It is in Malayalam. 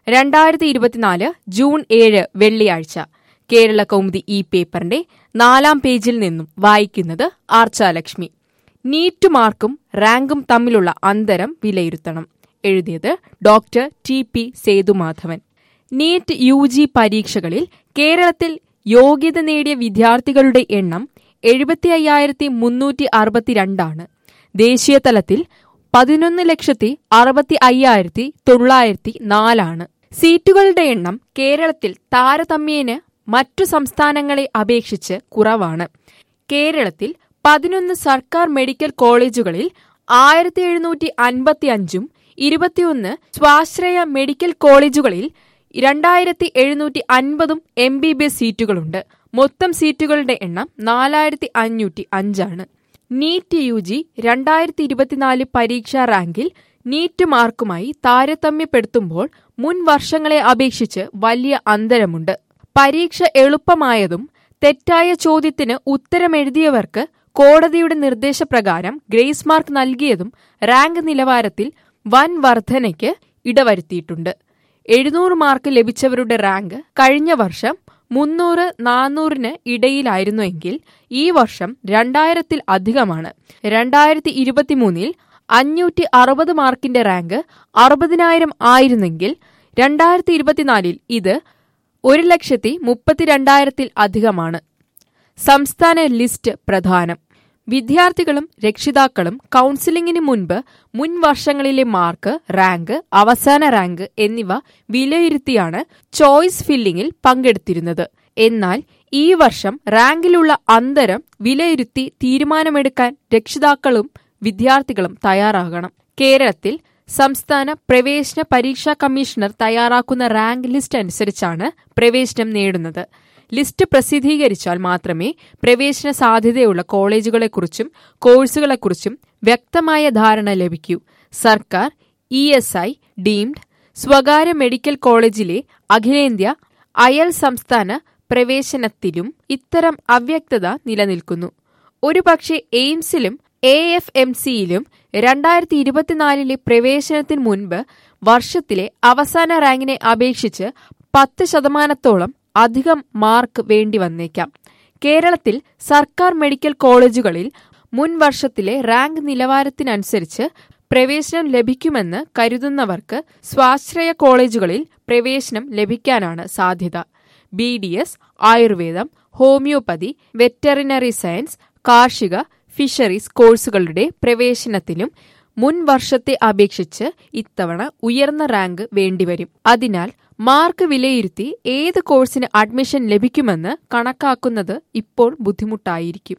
രണ്ടായിരത്തി ഇരുപത്തിനാല് ജൂൺ ഏഴ് വെള്ളിയാഴ്ച കേരള കൗമുദി ഈ പേപ്പറിന്റെ നാലാം പേജിൽ നിന്നും വായിക്കുന്നത് ആർച്ചാലക്ഷ്മി നീറ്റ് മാർക്കും റാങ്കും തമ്മിലുള്ള അന്തരം വിലയിരുത്തണം എഴുതിയത് doctor T P Sethumadhavan NEET U G പരീക്ഷകളിൽ കേരളത്തിൽ യോഗ്യത നേടിയ വിദ്യാർത്ഥികളുടെ എണ്ണം എഴുപത്തി അയ്യായിരത്തി മുന്നൂറ്റി അറുപത്തിരണ്ടാണ് ദേശീയ തലത്തിൽ പതിനൊന്ന് ലക്ഷത്തി അറുപത്തി അയ്യായിരത്തി തൊള്ളായിരത്തി നാലാണ് സീറ്റുകളുടെ എണ്ണം കേരളത്തിൽ താരതമ്യേന മറ്റു സംസ്ഥാനങ്ങളെ അപേക്ഷിച്ച് കുറവാണ് കേരളത്തിൽ പതിനൊന്ന് സർക്കാർ മെഡിക്കൽ കോളേജുകളിൽ ആയിരത്തി എഴുന്നൂറ്റി അൻപത്തി അഞ്ചും ഇരുപത്തിയൊന്ന് സ്വാശ്രയ മെഡിക്കൽ കോളേജുകളിൽ രണ്ടായിരത്തി എഴുന്നൂറ്റി അൻപതും എം ബി ബി എസ് സീറ്റുകളുണ്ട് മൊത്തം സീറ്റുകളുടെ എണ്ണം നാലായിരത്തി അഞ്ഞൂറ്റി അഞ്ചാണ് നീറ്റ് യു ജി രണ്ടായിരത്തി ഇരുപത്തിനാല് പരീക്ഷാ റാങ്കിൽ നീറ്റ് മാർക്കുമായി താരതമ്യപ്പെടുത്തുമ്പോൾ മുൻ വർഷങ്ങളെ അപേക്ഷിച്ച് വലിയ അന്തരമുണ്ട് പരീക്ഷ എളുപ്പമായതും തെറ്റായ ചോദ്യത്തിന് ഉത്തരമെഴുതിയവർക്ക് കോടതിയുടെ നിർദ്ദേശപ്രകാരം ഗ്രേസ് മാർക്ക് നൽകിയതും റാങ്ക് നിലവാരത്തിൽ വൻ വർധനയ്ക്ക് ഇടവരുത്തിയിട്ടുണ്ട് എഴുന്നൂറ് മാർക്ക് ലഭിച്ചവരുടെ റാങ്ക് കഴിഞ്ഞ വർഷം മുന്നൂറ് നാനൂറിന് ഇടയിലായിരുന്നുവെങ്കിൽ ഈ വർഷം രണ്ടായിരത്തിൽ അധികമാണ് രണ്ടായിരത്തി ഇരുപത്തിമൂന്നിൽ അഞ്ഞൂറ്റി അറുപത് മാർക്കിന്റെ റാങ്ക് അറുപതിനായിരം ആയിരുന്നെങ്കിൽ രണ്ടായിരത്തി ഇരുപത്തിനാലിൽ ഇത് ഒരു ലക്ഷത്തി മുപ്പത്തിരണ്ടായിരത്തിൽ അധികമാണ് സംസ്ഥാന ലിസ്റ്റ് പ്രധാനം വിദ്യാർത്ഥികളും രക്ഷിതാക്കളും കൗൺസിലിംഗിന് മുൻപ് മുൻ വർഷങ്ങളിലെ മാർക്ക് റാങ്ക് അവസാന റാങ്ക് എന്നിവ വിലയിരുത്തിയാണ് ചോയ്സ് ഫില്ലിംഗിൽ പങ്കെടുത്തിരുന്നത് എന്നാൽ ഈ വർഷം റാങ്കിലുള്ള അന്തരം വിലയിരുത്തി തീരുമാനമെടുക്കാൻ രക്ഷിതാക്കളും വിദ്യാർത്ഥികളും തയ്യാറാകണം കേരളത്തിൽ സംസ്ഥാന പ്രവേശന പരീക്ഷാ കമ്മീഷണർ തയ്യാറാക്കുന്ന റാങ്ക് ലിസ്റ്റ് അനുസരിച്ചാണ് പ്രവേശനം നേടുന്നത് ലിസ്റ്റ് പ്രസിദ്ധീകരിച്ചാൽ മാത്രമേ പ്രവേശന സാധ്യതയുള്ള കോളേജുകളെക്കുറിച്ചും കോഴ്സുകളെക്കുറിച്ചും വ്യക്തമായ ധാരണ ലഭിക്കൂ സർക്കാർ ഇ എസ് ഐ ഡീംഡ് സ്വകാര്യ മെഡിക്കൽ കോളേജിലെ അഖിലേന്ത്യാ അയൽ സംസ്ഥാന പ്രവേശനത്തിലും ഇത്തരം അവ്യക്തത നിലനിൽക്കുന്നു ഒരുപക്ഷെ എയിംസിലും എ എഫ് എം സിയിലും രണ്ടായിരത്തി ഇരുപത്തിനാലിലെ പ്രവേശനത്തിന് മുൻപ് വർഷത്തിലെ അവസാന റാങ്കിനെ അപേക്ഷിച്ച് പത്ത് ശതമാനത്തോളം അധികം മാർക്ക് വേണ്ടി വന്നേക്കാം കേരളത്തിൽ സർക്കാർ മെഡിക്കൽ കോളേജുകളിൽ മുൻ വർഷത്തിലെ റാങ്ക് നിലവാരത്തിനനുസരിച്ച് പ്രവേശനം ലഭിക്കുമെന്ന് കരുതുന്നവർക്ക് സ്വാശ്രയ കോളേജുകളിൽ പ്രവേശനം ലഭിക്കാനാണ് സാധ്യത ബി ഡി എസ് ആയുർവേദം ഹോമിയോപ്പതി വെറ്ററിനറി സയൻസ് കാർഷിക ഫിഷറീസ് കോഴ്സുകളുടെ പ്രവേശനത്തിലും മുൻ വർഷത്തെ അപേക്ഷിച്ച് ഇത്തവണ ഉയർന്ന റാങ്ക് വേണ്ടിവരും അതിനാൽ മാർക്ക് വിലയിരുത്തി ഏത് കോഴ്സിന് അഡ്മിഷൻ ലഭിക്കുമെന്ന് കണക്കാക്കുന്നത് ഇപ്പോൾ ബുദ്ധിമുട്ടായിരിക്കും